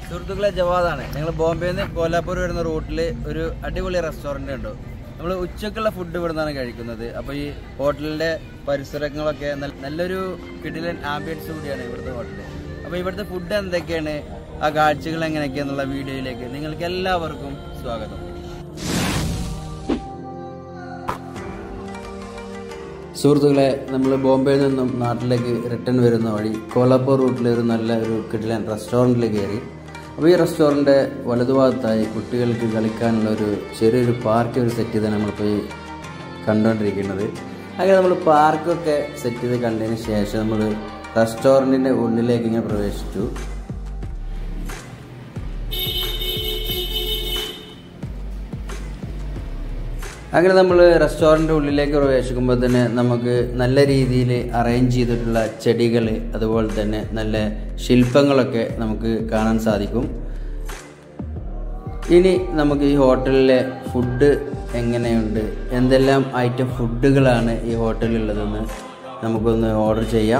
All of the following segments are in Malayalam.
സുഹൃത്തുക്കളെ ജവാദാണ് ഞങ്ങൾ ബോംബെയിൽ നിന്ന് കോലാപ്പൂർ വരുന്ന റൂട്ടിൽ ഒരു അടിപൊളി റെസ്റ്റോറൻറ്റ് ഉണ്ട് നമ്മൾ ഉച്ചക്കുള്ള ഫുഡ് ഇവിടെ നിന്നാണ് കഴിക്കുന്നത് അപ്പോൾ ഈ ഹോട്ടലിൻ്റെ പരിസരങ്ങളൊക്കെ നല്ല- നല്ലൊരു കിടിലൻ ആംബിയൻസ് കൂടിയാണ് ഇവിടുത്തെ ഹോട്ടൽ അപ്പോൾ ഇവിടുത്തെ ഫുഡ് എന്തൊക്കെയാണ് ആ കാഴ്ചകൾ എങ്ങനെയൊക്കെയാന്നുള്ള വീഡിയോയിലേക്ക് നിങ്ങൾക്ക് എല്ലാവർക്കും സ്വാഗതം സുഹൃത്തുക്കളെ നമ്മൾ ബോംബെയിൽ നിന്നും നാട്ടിലേക്ക് റിട്ടേൺ വരുന്ന വഴി കോലാപ്പൂർ റൂട്ടിൽ ഒരു നല്ല ഒരു കിടിലൻ റെസ്റ്റോറൻറ്റിൽ കയറി അപ്പോൾ ഈ റെസ്റ്റോറൻറ്റ് വലതുഭാഗത്തായി കുട്ടികൾക്ക് കളിക്കാനുള്ള ഒരു ചെറിയൊരു പാർക്ക് ഒരു സെറ്റ് ചെയ്താണ് നമ്മളിപ്പോൾ ഈ കണ്ടുകൊണ്ടിരിക്കുന്നത് അങ്ങനെ നമ്മൾ പാർക്കൊക്കെ സെറ്റ് ചെയ്ത് കണ്ടതിന് ശേഷം നമ്മൾ റെസ്റ്റോറൻറ്റിൻ്റെ ഉള്ളിലേക്ക് ഇങ്ങനെ പ്രവേശിച്ചു അങ്ങനെ നമ്മൾ റെസ്റ്റോറൻറ്റ് ഉള്ളിലേക്ക് പ്രവേശിക്കുമ്പോൾ തന്നെ നമുക്ക് നല്ല രീതിയിൽ അറേഞ്ച് ചെയ്തിട്ടുള്ള ചെടികൾ അതുപോലെ തന്നെ നല്ല ശില്പങ്ങളൊക്കെ നമുക്ക് കാണാൻ സാധിക്കും ഇനി നമുക്ക് ഈ ഹോട്ടലിലെ ഫുഡ് എങ്ങനെയുണ്ട് എന്തെല്ലാം ഐറ്റം ഫുഡുകളാണ് ഈ ഹോട്ടലിലുള്ളതെന്ന് നമുക്കൊന്ന് ഓർഡർ ചെയ്യാം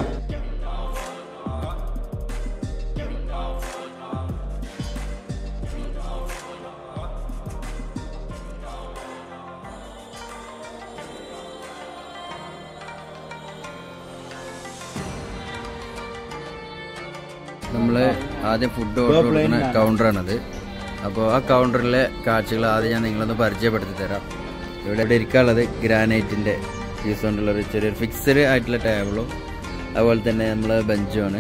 നമ്മൾ ആദ്യം ഫുഡ് ഓർഡർ കൊടുക്കുന്ന കൗണ്ടറാണത് അപ്പോൾ ആ കൗണ്ടറിലെ കാഴ്ചകൾ ആദ്യം ഞാൻ നിങ്ങളൊന്ന് പരിചയപ്പെടുത്തി തരാം ഇവിടെ ഇവിടെ ഇരിക്കാനുള്ളത് ഗ്രാനൈറ്റിൻ്റെ യൂസ് കൊണ്ടുള്ള ഒരു ചെറിയൊരു ഫിക്സഡ് ആയിട്ടുള്ള ടേബിളും അതുപോലെ തന്നെ നമ്മൾ ബെഞ്ചുമാണ്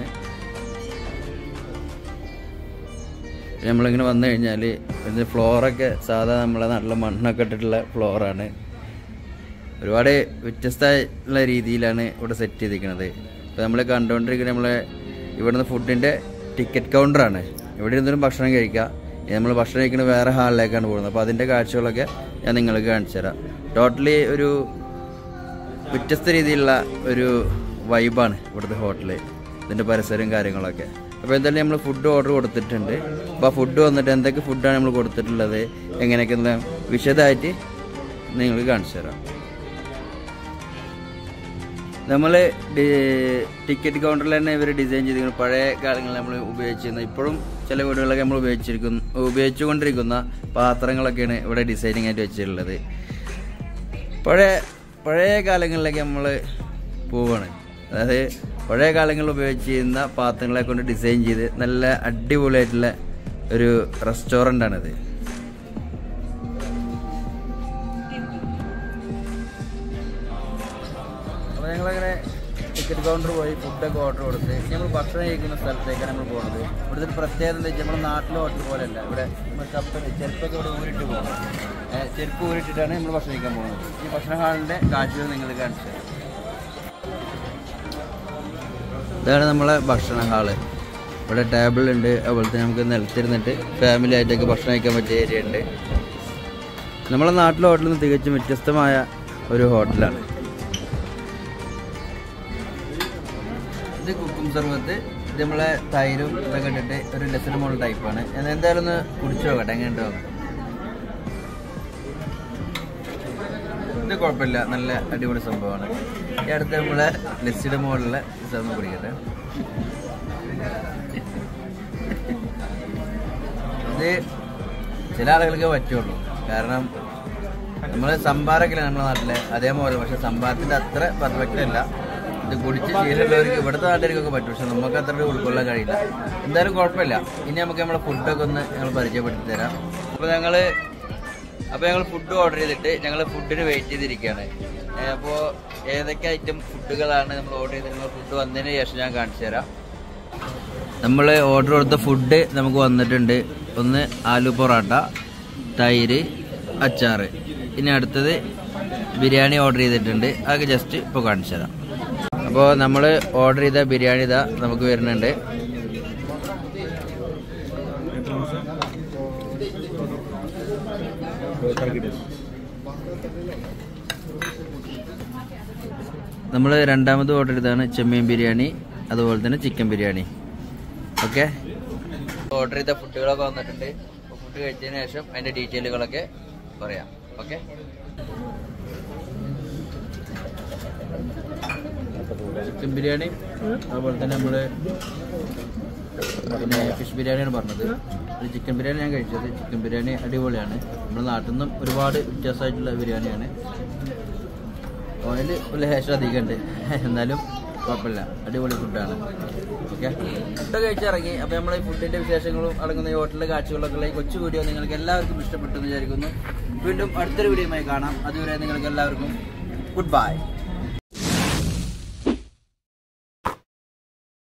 പിന്നെ നമ്മളിങ്ങനെ വന്നു കഴിഞ്ഞാൽ ഇതിൻ്റെ ഫ്ലോറൊക്കെ സാധാ നമ്മളെ നാട്ടിലെ മണ്ണൊക്കെ ഇട്ടിട്ടുള്ള ഫ്ലോറാണ് ഒരുപാട് വ്യത്യസ്തമായിട്ടുള്ള രീതിയിലാണ് ഇവിടെ സെറ്റ് ചെയ്തിരിക്കുന്നത് ഇപ്പോൾ നമ്മൾ കണ്ടുകൊണ്ടിരിക്കുന്നത് നമ്മളെ ഇവിടുന്ന് ഫുഡിൻ്റെ ടിക്കറ്റ് കൗണ്ടറാണ് ഇവിടെ ഇരുന്നൊരു ഭക്ഷണം കഴിക്കാം നമ്മൾ ഭക്ഷണം കഴിക്കുന്നത് വേറെ ഹാളിലേക്കാണ് പോകുന്നത് അപ്പോൾ അതിൻ്റെ കാഴ്ചകളൊക്കെ ഞാൻ നിങ്ങൾക്ക് കാണിച്ചു തരാം ടോട്ടലി ഒരു വ്യത്യസ്ത രീതിയിലുള്ള ഒരു വൈബാണ് ഇവിടുത്തെ ഹോട്ടൽ ഇതിൻ്റെ പരിസരവും കാര്യങ്ങളൊക്കെ അപ്പോൾ എന്തായാലും നമ്മൾ ഫുഡ് ഓർഡർ കൊടുത്തിട്ടുണ്ട് അപ്പോൾ ആ ഫുഡ് വന്നിട്ട് എന്തൊക്കെ ഫുഡാണ് നമ്മൾ കൊടുത്തിട്ടുള്ളത് എങ്ങനെയൊക്കെ എന്ന് വിശദമായിട്ട് നിങ്ങൾക്ക് കാണിച്ചു തരാം നമ്മൾ ടിക്കറ്റ് കൗണ്ടറിൽ തന്നെ ഇവർ ഡിസൈൻ ചെയ്തിരിക്കുന്ന പഴയ കാലങ്ങളിൽ നമ്മൾ ഉപയോഗിച്ചിരുന്ന ഇപ്പോഴും ചില വീടുകളിലൊക്കെ നമ്മൾ ഉപയോഗിച്ചിരിക്കുന്ന ഉപയോഗിച്ചുകൊണ്ടിരിക്കുന്ന പാത്രങ്ങളൊക്കെയാണ് ഇവിടെ ഡിസൈനിങ് ആയിട്ട് വെച്ചിട്ടുള്ളത് പഴയ പഴയ കാലങ്ങളിലേക്ക് നമ്മൾ പോവാണ് അതായത് പഴയ കാലങ്ങളിൽ ഉപയോഗിച്ചിരുന്ന പാത്രങ്ങളെ കൊണ്ട് ഡിസൈൻ ചെയ്ത് നല്ല അടിപൊളിയായിട്ടുള്ള ഒരു റെസ്റ്റോറൻ്റാണിത് അപ്പോൾ ഞങ്ങളങ്ങനെ ടിക്കറ്റ് കൗണ്ടർ പോയി ഫുഡൊക്കെ ഓർഡർ കൊടുത്ത് നമ്മൾ ഭക്ഷണം കഴിക്കുന്ന സ്ഥലത്തേക്കാണ് നമ്മൾ പോകുന്നത് ഇവിടുത്തെ ഒരു പ്രത്യേകത എന്താ വെച്ചാൽ നമ്മുടെ നാട്ടിലെ ഹോട്ടൽ പോലെയല്ല ഇവിടെ നമ്മൾ കപ്പൽ ചെരുപ്പൊക്കെ ഇവിടെ ഊരിട്ട് പോകും ഏഹ് ചെരുപ്പ് ഊരിട്ടിട്ടാണ് നമ്മൾ ഭക്ഷണം കഴിക്കാൻ പോകുന്നത് ഈ ഭക്ഷണ ഹാളിൻ്റെ കാഴ്ചകൾ നിങ്ങൾ കാണിച്ചു തരാം. ഇതാണ് നമ്മളെ ഭക്ഷണ ഹാള് ഇവിടെ ടേബിൾ ഉണ്ട് അതുപോലെ തന്നെ നമുക്ക് നിലത്തിരുന്നിട്ട് ഫാമിലി ആയിട്ടൊക്കെ ഭക്ഷണം കഴിക്കാൻ പറ്റിയ ഏരിയ ഉണ്ട് നമ്മളെ നാട്ടിലെ ഹോട്ടലിൽ നിന്ന് തികച്ചും വ്യത്യസ്തമായ ഒരു ഹോട്ടലാണ് ഇത് കുക്കും സർവത്ത് ഇത് നമ്മളെ തൈരും ഇതൊക്കെ ഇട്ടിട്ട് ഒരു ഡെസേർട്ട് മോഡൽ ടൈപ്പാണ് ഞാൻ എന്തായാലും ഒന്ന് കുടിച്ചു നോക്കട്ടെ എങ്ങനെ ഉണ്ടോ ഇത് കുഴപ്പമില്ല നല്ല അടിപൊളി സംഭവമാണ് ഈ അടുത്ത് നമ്മളെ ലസ്സിയുടെ മോഡലിലെ ഇതൊന്ന് കുടിക്കട്ടെ ഇത് ചില ആളുകൾക്ക് പറ്റുള്ളൂ കാരണം നമ്മൾ സംഭാരൊക്കെ നമ്മുടെ നാട്ടിലെ അതേപോലെ പക്ഷെ സംഭാരത്തിന്റെ അത്ര പെർഫെക്റ്റ് അല്ല ഇത് കുടിച്ച് ശീലമുള്ളവർക്ക് ഇവിടുത്തെ നാട്ടുകാർക്കൊക്കെ പറ്റും പക്ഷെ നമുക്ക് അത്ര ഉൾക്കൊള്ളാൻ കഴിയില്ല എന്തായാലും കുഴപ്പമില്ല ഇനി നമുക്ക് നമ്മുടെ ഫുഡൊക്കെ ഒന്ന് ഞങ്ങൾ പരിചയപ്പെടുത്തി തരാം അപ്പോൾ ഞങ്ങൾ അപ്പോൾ ഞങ്ങൾ ഫുഡ് ഓർഡർ ചെയ്തിട്ട് ഞങ്ങൾ ഫുഡിന് വെയിറ്റ് ചെയ്തിരിക്കുകയാണ് അപ്പോൾ ഏതൊക്കെ ഐറ്റം ഫുഡുകളാണ് നമ്മൾ ഓർഡർ ചെയ്തിട്ടുള്ള ഫുഡ് വന്നതിന് ശേഷം ഞാൻ കാണിച്ചു തരാം നമ്മൾ ഓർഡർ കൊടുത്ത ഫുഡ് നമുക്ക് വന്നിട്ടുണ്ട് ഒന്ന് ആലു പൊറോട്ട തൈര് അച്ചാറ് ഇനി അടുത്തത് ബിരിയാണി ഓർഡർ ചെയ്തിട്ടുണ്ട് അതൊക്കെ ജസ്റ്റ് ഇപ്പോൾ കാണിച്ചു തരാം അപ്പോൾ നമ്മൾ ഓർഡർ ചെയ്ത ബിരിയാണി ഇതാ നമുക്ക് വരുന്നുണ്ട് നമ്മൾ രണ്ടാമത് ഓർഡർ ചെയ്തതാണ് ചെമ്മീൻ ബിരിയാണി അതുപോലെ തന്നെ ചിക്കൻ ബിരിയാണി ഓക്കെ ഓർഡർ ചെയ്ത ഫുഡുകളൊക്കെ വന്നിട്ടുണ്ട് ഫുഡ് കഴിച്ചതിന് ശേഷം അതിൻ്റെ ഡീറ്റെയിലുകളൊക്കെ പറയാം ഓക്കെ ചിക്കൻ ബിരിയാണി അതുപോലെ തന്നെ നമ്മൾ പിന്നെ ഫിഷ് ബിരിയാണിയാണ് പറഞ്ഞത് ഒരു ചിക്കൻ ബിരിയാണി ഞാൻ കഴിച്ചത് ചിക്കൻ ബിരിയാണി അടിപൊളിയാണ് നമ്മുടെ നാട്ടിൽ നിന്നും ഒരുപാട് വ്യത്യാസമായിട്ടുള്ള ബിരിയാണിയാണ് ഓയിൽ ലേശം അധികം ഉണ്ട് എന്നാലും കുഴപ്പമില്ല അടിപൊളി ഫുഡാണ് ഓക്കെ ഫുഡ് കഴിച്ചിറങ്ങി അപ്പോൾ നമ്മൾ ഈ ഫുഡിൻ്റെ വിശേഷങ്ങളും അടങ്ങുന്ന ഈ ഹോട്ടലിലെ കാഴ്ചകളൊക്കെ ഉള്ള ഈ കൊച്ചു വീഡിയോ നിങ്ങൾക്ക് എല്ലാവർക്കും ഇഷ്ടപ്പെട്ടു എന്ന് വിചാരിക്കുന്നു വീണ്ടും അടുത്തൊരു വീഡിയോയുമായി കാണാം അതുവരെ നിങ്ങൾക്ക് എല്ലാവർക്കും ഗുഡ് ബൈ